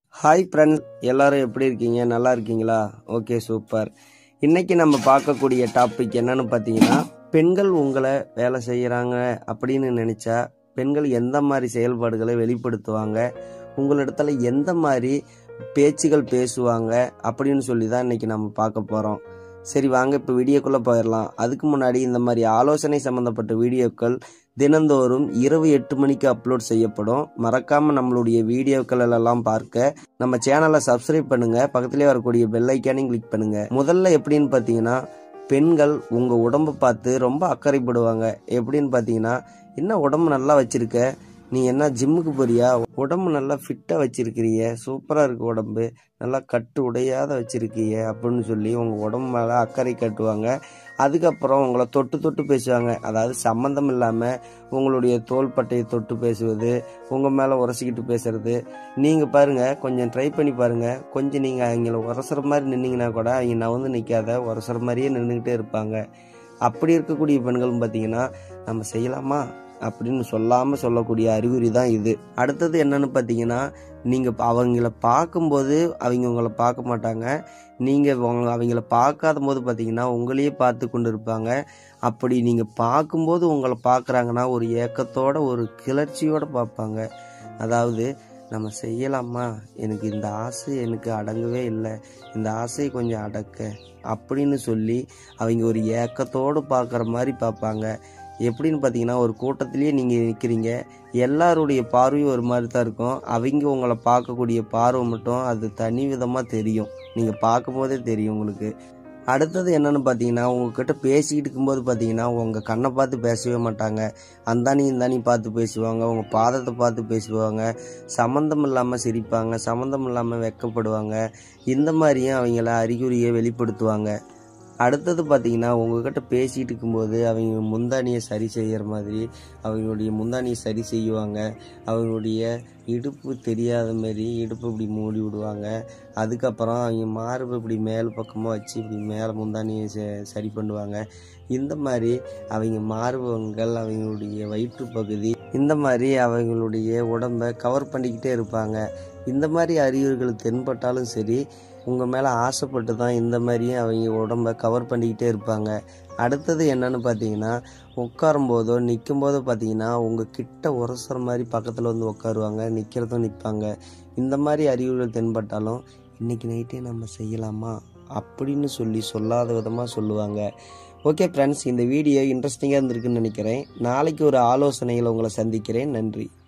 hi friends எல்லாரும் எப்படி இருக்கீங்க நல்லா இருக்கீங்களா ஓகே சூப்பர் இன்னைக்கு நம்ம பார்க்கக்கூடிய டாபிக் என்னன்னு பார்த்தீங்கன்னா பெண்கள் உங்களை வேலை செய்கிறாங்க அப்படின்னு நினச்சா பெண்கள் எந்த மாதிரி செயல்பாடுகளை வெளிப்படுத்துவாங்க உங்களிடத்துல எந்த மாதிரி பேச்சுகள் பேசுவாங்க அப்படின்னு சொல்லி தான் இன்னைக்கு நம்ம பார்க்க போகிறோம் சரி வாங்க இப்போ வீடியோக்குள்ளே போயிடலாம் அதுக்கு முன்னாடி இந்த மாதிரி ஆலோசனை சம்மந்தப்பட்ட வீடியோக்கள் தினந்தோறும் இரவு எட்டு மணிக்கு அப்லோட் செய்யப்படும் மறக்காம நம்மளுடைய வீடியோக்கள் எல்லாம் பார்க்க நம்ம சேனலை சப்ஸ்கிரைப் பண்ணுங்க பக்கத்திலே வரக்கூடிய பெல் ஐக்கானையும் கிளிக் பண்ணுங்க முதல்ல எப்படின்னு பார்த்தீங்கன்னா பெண்கள் உங்க உடம்பை பார்த்து ரொம்ப அக்கறைப்படுவாங்க எப்படின்னு பார்த்தீங்கன்னா என்ன உடம்பு நல்லா வச்சிருக்க நீ என்ன ஜிம்முக்கு போறியா உடம்பு நல்லா ஃபிட்டாக வச்சிருக்கிறிய சூப்பராக இருக்கு உடம்பு நல்லா கட்டு உடையாத வச்சிருக்கிய அப்படின்னு சொல்லி உங்கள் உடம்பு மேலே அக்கறை காட்டுவாங்க அதுக்கப்புறம் உங்களை தொட்டு தொட்டு பேசுவாங்க அதாவது சம்மந்தம் இல்லாமல் உங்களுடைய தோள்பட்டையை தொட்டு பேசுவது உங்கள் மேலே உரசிக்கிட்டு பேசுறது நீங்கள் பாருங்கள் கொஞ்சம் ட்ரை பண்ணி பாருங்கள் கொஞ்சம் நீங்கள் அவங்கள உரசுற மாதிரி நின்னீங்கன்னா கூட அவங்க நவந்து நிற்காத உரசுற மாதிரியே நின்றுக்கிட்டே இருப்பாங்க அப்படி இருக்கக்கூடிய பெண்களும் பார்த்தீங்கன்னா நம்ம செய்யலாமா அப்படின்னு சொல்லாமல் சொல்லக்கூடிய அறிகுறி தான் இது அடுத்தது என்னன்னு பார்த்தீங்கன்னா நீங்கள் அவங்கள பார்க்கும்போது அவங்க உங்களை பார்க்க மாட்டாங்க நீங்கள் அவங்கள பார்க்காத போது பார்த்தீங்கன்னா உங்களையே பார்த்து கொண்டு இருப்பாங்க அப்படி நீங்கள் பார்க்கும்போது உங்களை பார்க்குறாங்கன்னா ஒரு ஏக்கத்தோட ஒரு கிளர்ச்சியோட பார்ப்பாங்க அதாவது நம்ம செய்யலாமா எனக்கு இந்த ஆசை எனக்கு அடங்கவே இல்லை இந்த ஆசையை கொஞ்சம் அடக்க அப்படின்னு சொல்லி அவங்க ஒரு ஏக்கத்தோடு பார்க்குற மாதிரி பார்ப்பாங்க எப்படின்னு பார்த்தீங்கன்னா ஒரு கூட்டத்திலேயே நீங்கள் நிற்கிறீங்க எல்லாருடைய பார்வையும் ஒரு மாதிரி தான் இருக்கும் அவங்க உங்களை பார்க்கக்கூடிய பார்வை மட்டும் அது தனி விதமாக தெரியும் நீங்கள் பார்க்கும்போதே தெரியும் உங்களுக்கு அடுத்தது என்னன்னு பார்த்தீங்கன்னா உங்ககிட்ட பேசிக்கிட்டு இருக்கும்போது பார்த்தீங்கன்னா உங்கள் கண்ணை பார்த்து பேசவே மாட்டாங்க அந்தானி இந்தானி பார்த்து பேசுவாங்க உங்கள் பாதத்தை பார்த்து பேசுவாங்க சம்மந்தம் இல்லாமல் சிரிப்பாங்க சம்மந்தம் இல்லாமல் வெக்கப்படுவாங்க இந்த மாதிரியும் அவங்கள அறிகுறியை வெளிப்படுத்துவாங்க அடுத்தது பார்த்தீங்கன்னா உங்ககிட்ட பேசிகிட்டு இருக்கும்போது அவங்க முந்தானியை சரி செய்கிற மாதிரி அவங்களுடைய முந்தானியை சரி செய்வாங்க அவங்களுடைய இடுப்பு தெரியாத மாதிரி இடுப்பு இப்படி மூடி விடுவாங்க அதுக்கப்புறம் அவங்க மார்பு இப்படி மேல் பக்கமாக வச்சு இப்படி மேலே முந்தானியை ச- சரி பண்ணுவாங்க இந்த மாதிரி அவங்க மார்பகங்கள் அவங்களுடைய வயிற்று பகுதி இந்த மாதிரி அவங்களுடைய உடம்பை கவர் பண்ணிக்கிட்டே இருப்பாங்க இந்த மாதிரி அறிகுறிகள் தென்பட்டாலும் சரி உங்கள் மேலே ஆசைப்பட்டு தான் இந்த மாதிரியும் அவங்க உடம்ப கவர் பண்ணிக்கிட்டே இருப்பாங்க அடுத்தது என்னன்னு பார்த்தீங்கன்னா உட்காரும் போதோ நிற்கும் போதோ பார்த்தீங்கன்னா உங்கள் கிட்ட உரசுற மாதிரி பக்கத்தில் வந்து உட்காருவாங்க நிற்கிறதும் நிற்பாங்க இந்த மாதிரி அறிகுறிகள் தென்பட்டாலும் இன்னைக்கு நைட்டே நம்ம செய்யலாமா அப்படின்னு சொல்லி சொல்லாத விதமாக சொல்லுவாங்க ஓகே ஃப்ரெண்ட்ஸ் இந்த வீடியோ இன்ட்ரெஸ்டிங்காக இருந்திருக்குன்னு நினைக்கிறேன் நாளைக்கு ஒரு ஆலோசனையில் உங்களை சந்திக்கிறேன் நன்றி